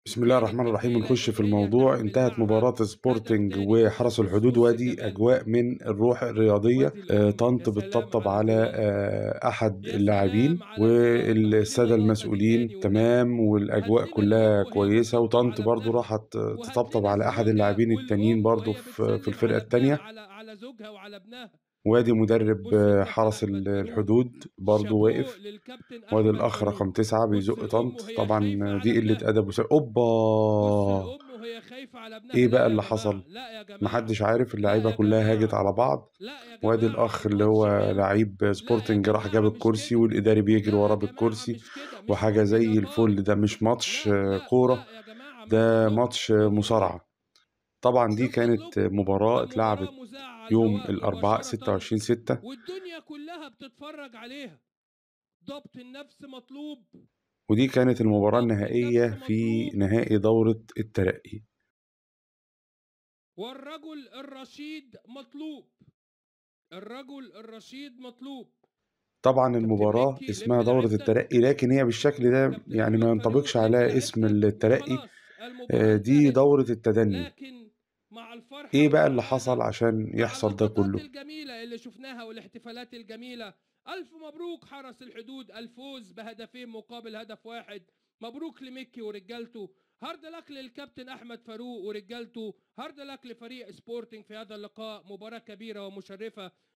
بسم الله الرحمن الرحيم نخش في الموضوع انتهت مباراة سبورتنج وحرس الحدود وادي أجواء من الروح الرياضية آه، طنط بتطبطب على آه، أحد اللاعبين والسادة المسؤولين تمام والأجواء كلها كويسة وطنط برضو راحت تطبطب على أحد اللاعبين التانيين برضو في في الفرقة التانية على على زوجها وعلى ابنها وادي مدرب آه، حرس الحدود برضو واقف للكابتن وادي أحمد الأخ فاروق. رقم تسعة بيزق بص طنط الأم وهي طبعا خايفة دي على قلة ابنها. أدب وس... أوبا بص الام وهي خايفه على ابنها إيه لا بقى يا اللي جماعة، حصل؟ لا يا جماعه محدش عارف لا اللعيبة يا كلها جماعة. هاجت على بعض لا يا وادي جماعة، الأخ اللي ماتش هو حلو. لعيب سبورتنج راح جاب جماعة مش الكرسي كده. والإداري بيجري لا وراه يا جماعة بالكرسي مش كده، مش وحاجة زي كده الفل خالص. ده مش ماتش لا، آه، لا، كورة لا يا جماعة، من ده فضلكم، ماتش من مصارعة طبعا دي من كانت فضلكم. مباراة ده اتلعبت مباراة مذاعة على يوم الهواء الأربعاء مباشرة 26 ستة والدنيا كلها بتتفرج عليها ضبط النفس مطلوب ودي كانت المباراة ضبط النهائية النفس في مطلوب. نهائي دورة الترقي والرجل الرشيد مطلوب الرجل الرشيد مطلوب طبعا كابتن المباراة مكي اسمها لم دورة لعبتك. الترقي لكن هي بالشكل ده كابتن يعني ما أحمد ينطبقش فاروق لم عليها اسم لعبتك. الترقي خلاص، آه، المباراة دي انتهت. دورة التدني لكن مع الفرحة ايه بقى اللي والسعادة حصل عشان مع يحصل ده اللقطات كله الجميلة اللي شفناها والاحتفالات الجميلة ألف مبروك حرس الحدود الفوز بهدفين مقابل هدف واحد مبروك لمكي ورجالته هارد لك للكابتن أحمد فاروق ورجالته هارد لك لفريق سبورتنج في هذا اللقاء مباراة كبيرة ومشرفة